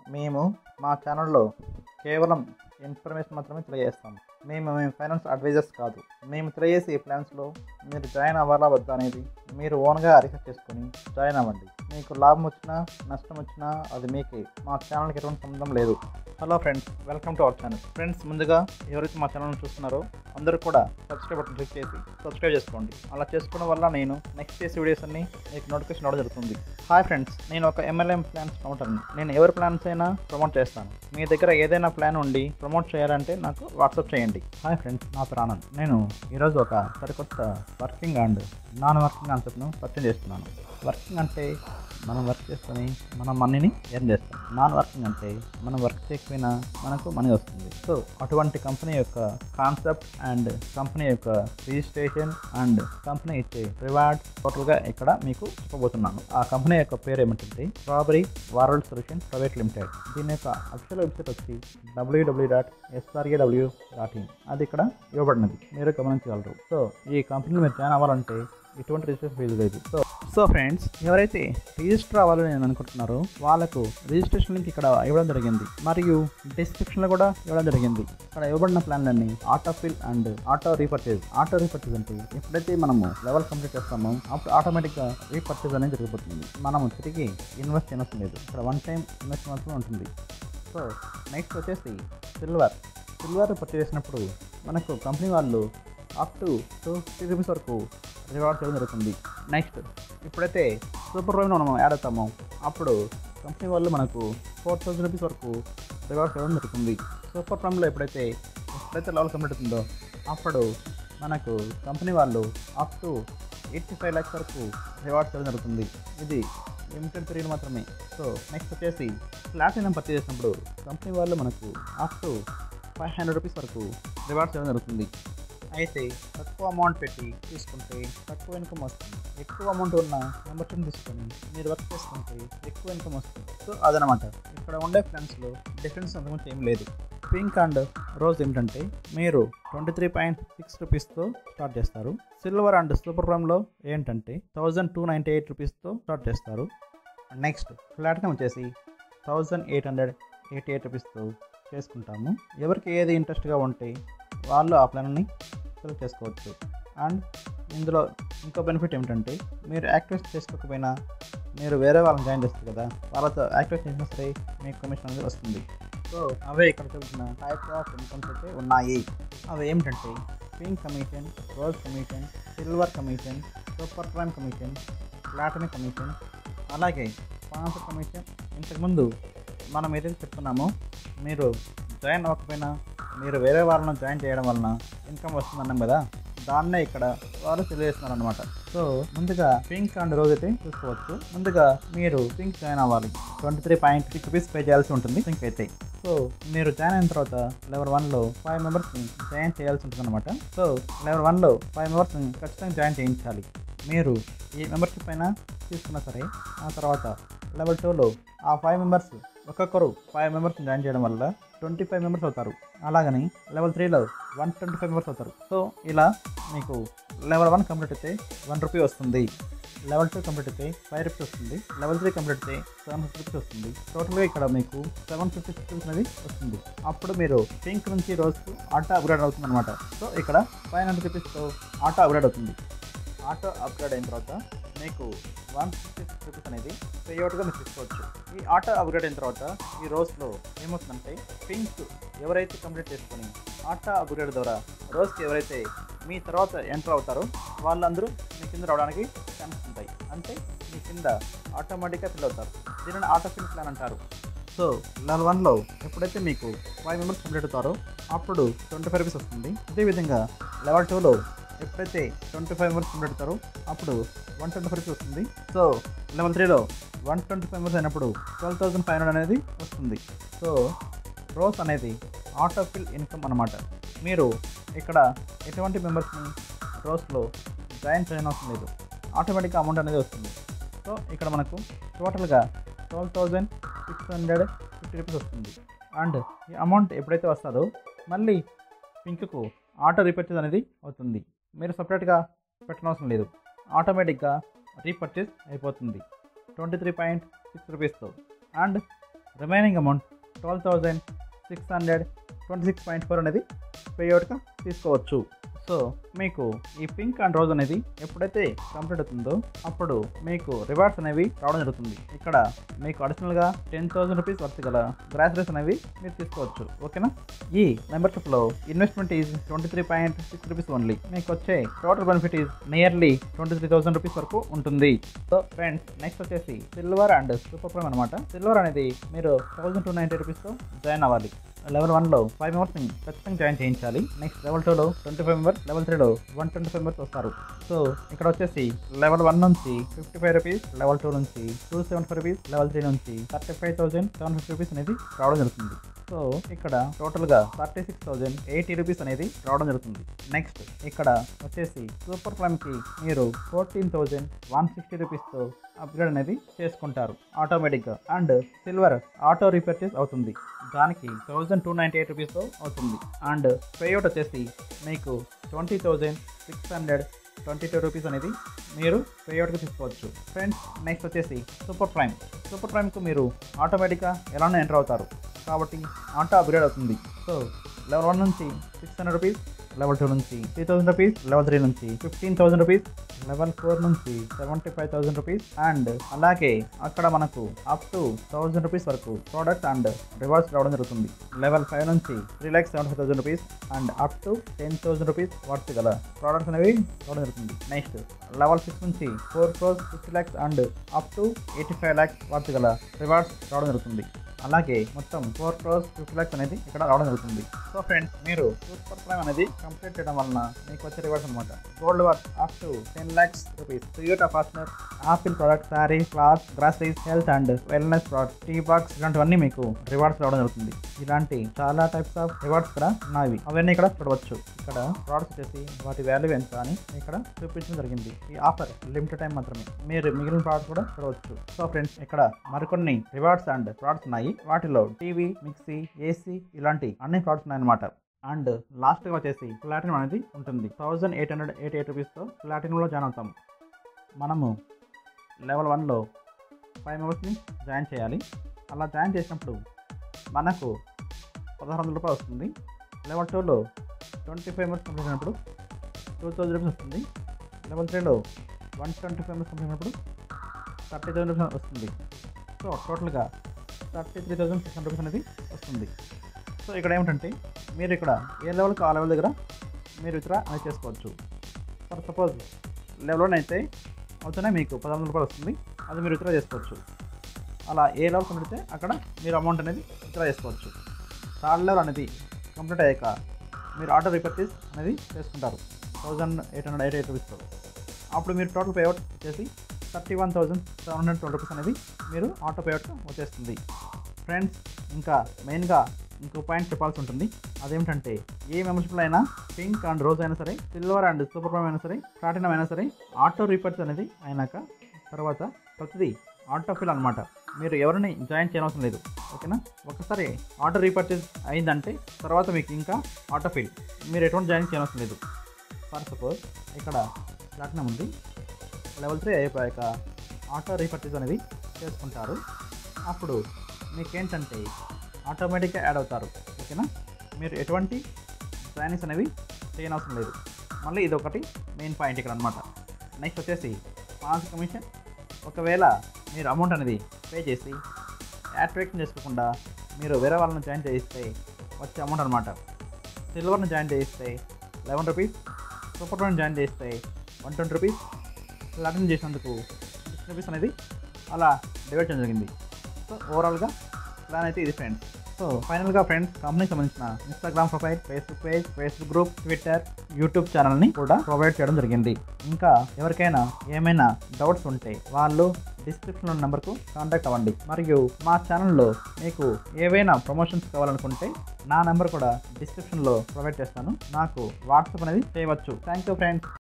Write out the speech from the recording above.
మేము మా ఛానల్లో కేవలం ఇన్ఫర్మేషన్ మాత్రమే తెలియజేస్తాం మేము మేము ఫైనాన్స్ అడ్వైజర్స్ కాదు మేము తెలియజేసే ప్లాన్స్లో మీరు జాయిన్ అవ్వాలా వద్దా అనేది మీరు ఓన్గా రీసెర్చ్ చేసుకొని జాయిన్ అవ్వండి మీకు లాభం వచ్చినా నష్టం వచ్చినా అది మీకే మా ఛానల్కి ఎటువంటి సంబంధం లేదు hello friends welcome to our channel friends ముందుగా ఎవరైతే మా ఛానల్ని చూస్తున్నారో అందరూ కూడా సబ్స్క్రైబ్ బటన్ క్లిక్ చేసి సబ్స్క్రైబ్ చేసుకోండి అలా చేసుకోవడం వల్ల నేను నెక్స్ట్ చేసే వీడియోస్ అన్ని మీకు నోటిఫికేషన్ రావడం జరుగుతుంది హాయ్ ఫ్రెండ్స్ నేను ఒక ఎంఎల్ఎం ప్లాన్స్ ప్రమోటర్ని నేను ఎవరి ప్లాన్స్ అయినా ప్రమోట్ చేస్తాను మీ దగ్గర ఏదైనా ప్లాన్ ఉండి ప్రమోట్ చేయాలంటే నాకు వాట్సాప్ చేయండి హాయ్ ఫ్రెండ్స్ నా పేరు ఆనంద్ నేను ఈరోజు ఒక సరికొత్త వర్కింగ్ అండ్ నాన్ వర్కింగ్ కాన్సెప్ట్ను పరిచయం చేస్తున్నాను వర్కింగ్ అంటే మనం వర్క్ చేసుకొని మనం మనీని ఎర్న్ చేస్తాం నాన్ వర్కింగ్ అంటే మనం వర్క్ చేయకపోయినా మనకు మనీ వస్తుంది సో అటువంటి కంపెనీ యొక్క కాన్సెప్ట్ అండ్ కంపెనీ యొక్క రిజిస్ట్రేషన్ అండ్ కంపెనీ ఇచ్చే రివార్డ్ టోటల్గా ఇక్కడ మీకు చెప్పబోతున్నాను ఆ కంపెనీ యొక్క పేరు ఏమిటంటే strawberry world solution private limited దీని యొక్క అఫిషియల్ వెబ్సైట్ వచ్చి WW dot SRAW dot in అది ఇక్కడ ఇవ్వబడినది మీరు గమనించగలరు సో ఈ కంపెనీలో మీరు జాయిన్ అవ్వాలంటే ఎటువంటి రిజిస్ట్రేషన్ ఫీజు లేదు సో సో ఫ్రెండ్స్ ఎవరైతే రిజిస్టర్ అవ్వాలని నేను అనుకుంటున్నారో వాళ్ళకు రిజిస్ట్రేషన్ లింక్ ఇక్కడ ఇవ్వడం జరిగింది మరియు డిస్క్రిప్షన్లో కూడా ఇవ్వడం జరిగింది ఇక్కడ ఇవ్వబడిన ప్లాన్లన్నీ auto fill and auto repurchase auto repurchase అంటే ఎప్పుడైతే మనము లెవెల్ కంప్లీట్ చేస్తామో అప్పుడు ఆటోమేటిక్గా రీపర్చేజ్ అనేది జరిగిపోతుంది మనము తిరిగి ఇన్వెస్ట్ చేయనవసరం లేదు ఇక్కడ వన్ టైం ఇన్వెస్ట్ మాత్రమే ఉంటుంది సో నెక్స్ట్ వచ్చేసి సిల్వర్ సిల్వర్ పర్చేజ్ చేసినప్పుడు మనకు కంపెనీ వాళ్ళు up to two fifty rupees వరకు రివార్డ్ చేయడం జరుగుతుంది నెక్స్ట్ ఇప్పుడైతే సూపర్ ప్రైమ్లో మనం యాడ్ అవుతామో అప్పుడు కంపెనీ వాళ్ళు మనకు ఫోర్ థౌజండ్ రూపీస్ వరకు రివార్డ్ చేయడం జరుగుతుంది సూపర్ ప్రైమ్లో ఎప్పుడైతే ఎప్పుడైతే లెవెల్ కంప్లీట్ అవుతుందో అప్పుడు మనకు కంపెనీ వాళ్ళు up to eighty five lakhs వరకు రివార్డ్ చేయడం జరుగుతుంది ఇది లిమిటెడ్ పీరియడ్ మాత్రమే సో నెక్స్ట్ వచ్చేసి ప్లాటినం పర్చేజ్ చేసినప్పుడు కంపెనీ వాళ్ళు మనకు up to five hundred rupees వరకు రివార్డ్ చేయడం జరుగుతుంది అయితే తక్కువ అమౌంట్ పెట్టి తీసుకుంటే తక్కువ ఇన్కమ్ వస్తుంది ఎక్కువ అమౌంట్ ఉన్న మెంబర్షిప్ తీసుకొని మీరు వర్క్ చేసుకుంటే ఎక్కువ ఇన్కమ్ వస్తుంది సో అదనమాట ఇక్కడ ఉండే ఫ్రెండ్స్లో డిఫరెన్స్ అంతకుమించి ఏం లేదు పింక్ అండ్ రోజ్ ఏమిటంటే మీరు ట్వంటీ త్రీ పాయింట్ సిక్స్ రూపీస్తో స్టార్ట్ చేస్తారు సిల్వర్ అండ్ సూపర్ ప్రైమ్లో ఏంటంటే థౌజండ్ టూ నైంటీ ఎయిట్ రూపీస్తో స్టార్ట్ చేస్తారు నెక్స్ట్ ప్లాటినం వచ్చేసి thousand eight hundred eighty eight రూపీస్తో చేసుకుంటాము ఎవరికి ఏది ఇంట్రెస్ట్గా ఉంటే వాళ్ళు ఆ ప్లాన్ని సెలెక్ట్ చేసుకోవచ్చు అండ్ ఇందులో ఇంకో బెనిఫిట్ ఏమిటంటే మీరు యాక్టివేట్ చేసుకోకపోయినా మీరు వేరే వాళ్ళని జాయిన్ చేస్తారు కదా వాళ్ళతో యాక్టివేట్ చేసినా సరే మీకు కమిషన్ అనేది వస్తుంది సో అవే ఇక్కడ చూపించిన టైప్స్ ఆఫ్ ఇన్కమ్స్ అయితే ఉన్నాయి అవి ఏమిటంటే pink commission rose commission silver commission super prime commission platinum commission అలాగే స్పాన్సర్ కమిషన్ ఇంతకుముందు మనం ఏదైతే చెప్తున్నామో మీరు జాయిన్ అవ్వకపోయినా మీరు వేరే వాళ్ళని జాయిన్ చేయడం వలన ఇన్కమ్ వస్తుందన్నాం కదా దాన్నే ఇక్కడ వాళ్ళు తెలియజేస్తున్నారు అనమాట సో ముందుగా పింక్ అండ్ రోజ్ అయితే చూసుకోవచ్చు ముందుగా మీరు పింక్ జాయిన్ అవ్వాలి twenty three point six rupees pay చేయాల్సి ఉంటుంది పింక్ అయితే సో మీరు జాయిన్ అయిన తర్వాత లెవెల్ వన్లో ఫైవ్ మెంబర్స్ని జాయిన్ చేయాల్సి ఉంటుంది అనమాట సో లెవెల్ వన్లో ఫైవ్ మెంబర్స్ని ఖచ్చితంగా జాయిన్ చేయించాలి మీరు ఈ మెంబర్షిప్ అయినా తీసుకున్నా సరే ఆ తర్వాత లెవెల్ టూలో ఆ ఫైవ్ మెంబర్స్ ఒక్కొక్కరు ఫైవ్ మెంబర్స్ జాయిన్ చేయడం వల్ల ట్వంటీ ఫైవ్ మెంబర్స్ అవుతారు అలాగని లెవెల్ త్రీలో వన్ ట్వంటీ ఫైవ్ మెంబర్స్ అవుతారు సో ఇలా మీకు లెవెల్ వన్ కంప్లీట్ అయితే వన్ రూపీ వస్తుంది లెవెల్ టూ కంప్లీట్ అయితే ఫైవ్ రూపీస్ వస్తుంది లెవెల్ త్రీ కంప్లీట్ అయితే సెవెన్ ఫిఫ్టీ రూపీస్ వస్తుంది టోటల్గా ఇక్కడ మీకు సెవెన్ ఫిఫ్టీ రూపీస్ అనేది వస్తుంది అప్పుడు మీరు పింక్ నుంచి రోజు ఆటో అప్గ్రేడ్ అవుతుంది అనమాట సో ఇక్కడ ఫైవ్ హండ్రెడ్ రూపీస్తో ఆటో అప్గ్రేడ్ అవుతుంది ఆటో అప్గ్రేడ్ అయిన తర్వాత మీకు వన్ ఫిఫ్టీ సిక్స్ రూపీస్ అనేది పేఅవుట్గా మీరు తీసుకోవచ్చు ఈ ఆటో అప్గ్రేడ్ అయిన తర్వాత ఈ రోజులో ఏమవుతుందంటే పింక్ ఎవరైతే కంప్లీట్ చేసుకొని ఆటో అప్గ్రేడ్ ద్వారా రోజుకి ఎవరైతే మీ తర్వాత ఎంటర్ అవుతారో వాళ్ళందరూ మీ కింద రావడానికి ఛాన్స్ ఉంటాయి అంటే మీ కింద ఆటోమేటిక్గా ఫిల్ అవుతారు దీనిని ఆటో ఫిల్ ప్లాన్ అంటారు సో లెవెల్ వన్లో ఎప్పుడైతే మీకు ఫైవ్ మెంబర్స్ కంప్లీట్ అవుతారో అప్పుడు ట్వంటీ ఫైవ్ రూపీస్ వస్తుంది అదేవిధంగా లెవెల్ టూలో ఎప్పుడైతే ట్వంటీ ఫైవ్ మెంబర్స్ కంప్లీట్ అవుతారో అప్పుడు వన్ ట్వంటీ ఫైవ్ రూపీస్ వస్తుంది సో లెవెల్ త్రీలో వన్ ట్వంటీ ఫైవ్ మెంబర్స్ అయినప్పుడు ట్వెల్వ్ థౌసండ్ ఫైవ్ హండ్రెడ్ అనేది వస్తుంది సో రోస్ అనేది ఆటో ఫిల్ ఇన్కమ్ అనమాట మీరు ఇక్కడ ఎటువంటి మెంబర్స్ని రోస్లో జాయిన్ చేయని అవసరం లేదు ఆటోమేటిక్గా అమౌంట్ అనేది వస్తుంది సో ఇక్కడ మనకు టోటల్గా twelve thousand six hundred fifty rupees వస్తుంది అండ్ ఈ అమౌంట్ ఎప్పుడైతే వస్తుందో మళ్ళీ పింక్కు ఆటో రీపర్చేజ్ అనేది అవుతుంది మీరు సపరేట్గా పెట్టనవసరం లేదు ఆటోమేటిక్గా రీపర్చేజ్ అయిపోతుంది ట్వంటీ త్రీ పాయింట్ సిక్స్ రూపీస్తో and remaining amount twelve thousand six hundred twenty six point four అనేది పేఅవుట్గా తీసుకోవచ్చు సో మీకు ఈ పింక్ అండ్ రోజ్ అనేది ఎప్పుడైతే కంప్లీట్ అవుతుందో అప్పుడు మీకు రివార్డ్స్ అనేవి రావడం జరుగుతుంది ఇక్కడ మీకు అడిషనల్గా టెన్ థౌసండ్ రూపీస్ వర్త్ గల గ్రాసరీస్ అనేవి మీరు తీసుకోవచ్చు ఓకేనా ఈ మెంబర్షిప్లో investment is twenty three point six rupees only మీకు వచ్చే total benefit is nearly twenty three thousand rupees వరకు ఉంటుంది సో ఫ్రెండ్స్ నెక్స్ట్ వచ్చేసి సిల్వర్ అండ్ సూపర్ ప్రైమ్ అనమాట సిల్వర్ అనేది మీరు థౌసండ్ టూ నైంటీ రూపీస్తో జాయిన్ అవ్వాలి లెవెల్ వన్లో ఫైవ్ మెంబర్స్ని ఖచ్చితంగా జాయిన్ చేయించాలి నెక్స్ట్ లెవెల్ టూలో ట్వంటీ ఫైవ్ మెంబర్స్ లెవెల్ త్రీలో వన్ ట్వంటీ ఫైవ్ మెంబర్స్ వస్తారు సో ఇక్కడ వచ్చేసి లెవెల్ వన్ నుంచి fifty five rupees level two నుంచి two seventy five rupees level three నుంచి thirty five thousand seven fifty rupees అనేది రావడం జరుగుతుంది సో ఇక్కడ టోటల్గా thirty six thousand eighty rupees అనేది రావడం జరుగుతుంది నెక్స్ట్ ఇక్కడ వచ్చేసి సూపర్ ప్రైమ్కి మీరు ఫోర్టీన్ థౌజండ్ వన్ సిక్స్టీ రూపీస్తో అప్గ్రేడ్ అనేది చేసుకుంటారు ఆటోమేటిక్గా అండ్ సిల్వర్ ఆటో రీపర్చేస్ అవుతుంది దానికి థౌజండ్ టూ నైంటీ ఎయిట్ రూపీస్తో అవుతుంది అండ్ పేఅవుట్ వచ్చేసి మీకు twenty thousand six hundred twenty two rupees అనేది మీరు పేఅవుట్గా తీసుకోవచ్చు ఫ్రెండ్స్ నెక్స్ట్ వచ్చేసి సూపర్ ప్రైమ్ సూపర్ ప్రైమ్కు మీరు ఆటోమేటిక్గా ఎలానో ఎంటర్ అవుతారు కాబట్టి ఆటో అప్గ్రేడ్ అవుతుంది సో లెవెల్ వన్ నుంచి six hundred rupees level two నుంచి three thousand rupees level three నుంచి fifteen thousand rupees level four నుంచి seventy five thousand rupees and అలాగే అక్కడ మనకు అప్ టు థౌసండ్ రూపీస్ వరకు ప్రోడక్ట్స్ అండ్ రివార్డ్స్ రావడం జరుగుతుంది లెవెల్ ఫైవ్ నుంచి three lakhs seventy five thousand rupees and up to ten thousand rupees worth గల products అనేవి రావడం జరుగుతుంది నెక్స్ట్ లెవెల్ సిక్స్ నుంచి four crores fifty lakhs and up to eighty five lakhs worth గల రివార్డ్స్ రావడం జరుగుతుంది అలాగే మొత్తం ఫోర్ క్రోస్ ఫిఫ్టీ ల్యాక్స్ అనేది ఇక్కడ రావడం జరుగుతుంది సో ఫ్రెండ్స్ మీరు సూపర్ ప్రైమ్ అనేది కంప్లీట్ చేయడం వలన మీకు వచ్చే రివార్డ్స్ అనమాట gold worth up to ten lakhs rupees Toyota Fortuner Apple product sari cloth groceries health and wellness product tea box ఇలాంటివన్నీ మీకు రివార్డ్స్ రావడం జరుగుతుంది ఇలాంటి చాలా టైప్స్ ఆఫ్ రివార్డ్స్ ఇక్కడ ఉన్నవి అవన్నీ ఇక్కడ చూడవచ్చు ఇక్కడ ప్రోడక్ట్స్ వచ్చేసి వాటి వాల్యూ ఎంత అని ఇక్కడ చూపించడం జరిగింది ఈ ఆఫర్ లిమిటెడ్ టైం మాత్రమే మీరు మిగిలిన ప్రోడక్ట్స్ కూడా చూడవచ్చు సో ఫ్రెండ్స్ ఇక్కడ మరికొన్ని రివార్డ్స్ అండ్ ప్రోడక్ట్స్ ఉన్నాయి వాటిలో టీవీ మిక్సీ ఏసీ ఇలాంటి అన్ని ప్రోడక్ట్స్ ఉన్నాయన్నమాట అండ్ లాస్ట్గా వచ్చేసి ప్లాటినం అనేది ఉంటుంది thousand eight hundred eighty eight రూపీస్తో ప్లాటినంలో జాయిన్ అవుతాం మనము లెవెల్ వన్లో ఫైవ్ మెంబర్స్ని జాయిన్ చేయాలి అలా జాయిన్ చేసినప్పుడు మనకు పదహారు వందల రూపాయలు వస్తుంది లెవెల్ టూలో ట్వంటీ ఫైవ్ మెంబర్స్ కంప్లీట్ అయినప్పుడు టూ థౌజండ్ రూపీస్ వస్తుంది లెవెల్ త్రీలో one twenty five members complete అయినప్పుడు థర్టీ థౌసండ్ రూపీస్ వస్తుంది సో టోటల్గా thirty three thousand six hundred rupees అనేది వస్తుంది సో ఇక్కడ ఏమిటంటే మీరు ఇక్కడ ఏ లెవెల్కి ఆ లెవెల్ దగ్గర మీరు ఇతర అనేది చేసుకోవచ్చు ఫర్ సపోజ్ లెవెల్ వన్ అయితే అవుతూనే మీకు పదహారు వందల రూపాయలు వస్తుంది అది మీరు ఇతర చేసుకోవచ్చు అలా ఏ లెవెల్ కంప్లీట్ అయితే అక్కడ మీరు అమౌంట్ అనేది ఇతర చేసుకోవచ్చు థర్డ్ లెవెల్ అనేది కంప్లీట్ అయ్యాక మీరు ఆటో రిపర్చేస్ అనేది చేసుకుంటారు thousand eight hundred eight eight రూపీస్తో అప్పుడు మీరు టోటల్ పేఅవుట్ వచ్చేసి thirty one thousand seven hundred twelve rupees అనేది మీరు ఆటో పేఅవుట్ వచ్చేస్తుంది ఫ్రెండ్స్ ఇంకా మెయిన్గా ఇంకో పాయింట్ చెప్పాల్సి ఉంటుంది అదేమిటంటే ఏ మెంబర్షిప్లో అయినా పింక్ అండ్ రోజ్ అయినా సరే సిల్వర్ అండ్ సూపర్ ప్రైమ్ అయినా సరే ప్లాటినం అయినా సరే ఆటో రీపర్చ్ అనేది అయినాక తర్వాత ప్రతిదీ ఆటో ఫిల్ అనమాట మీరు ఎవరిని జాయిన్ చేయనవసరం లేదు ఓకేనా ఒకసారి ఆటో రీపర్చేస్ అయిందంటే తర్వాత మీకు ఇంకా ఆటో ఫిల్ మీరు ఎటువంటి జాయిన్ చేయనవసరం లేదు ఫర్ సపోజ్ ఇక్కడ ప్లాటినం ఉంది లెవెల్ త్రీ అయిపోయాక ఆటో రీపర్చేస్ అనేది చేసుకుంటారు అప్పుడు మీకేంటంటే ఆటోమేటిక్గా యాడ్ అవుతారు ఓకేనా మీరు ఎటువంటి జాయినింగ్స్ అనేవి చేయనవసరం లేదు మళ్ళీ ఇది ఒకటి మెయిన్ పాయింట్ ఇక్కడ అనమాట నెక్స్ట్ వచ్చేసి పాన్స్ కమిషన్ ఒకవేళ మీరు అమౌంట్ అనేది పే చేసి యాక్టివేషన్ చేసుకోకుండా మీరు వేరే వాళ్ళని జాయిన్ చేయిస్తే వచ్చే అమౌంట్ అనమాట సిల్వర్ని జాయిన్ చేయిస్తే eleven rupees super prime join చేస్తే వన్ ట్వంటీ రూపీస్ ప్లాటినం చేసినందుకు సిక్స్ రూపీస్ అనేది అలా డివైడ్ చేయడం జరిగింది సో ఓవరాల్గా ప్లాన్ అయితే ఇది ఫ్రెండ్స్ సో ఫైనల్గా ఫ్రెండ్స్ కంపెనీకి సంబంధించిన Instagram profile Facebook page Facebook group Twitter YouTube ఛానల్ని కూడా ప్రొవైడ్ చేయడం జరిగింది ఇంకా ఎవరికైనా ఏమైనా డౌట్స్ ఉంటే వాళ్ళు డిస్క్రిప్షన్లో నెంబర్కు కాంటాక్ట్ అవ్వండి మరియు మా ఛానల్లో మీకు ఏవైనా ప్రమోషన్స్ కావాలనుకుంటే నా నెంబర్ కూడా డిస్క్రిప్షన్లో ప్రొవైడ్ చేస్తాను నాకు వాట్సాప్ అనేది చేయవచ్చు థ్యాంక్ యూ ఫ్రెండ్స్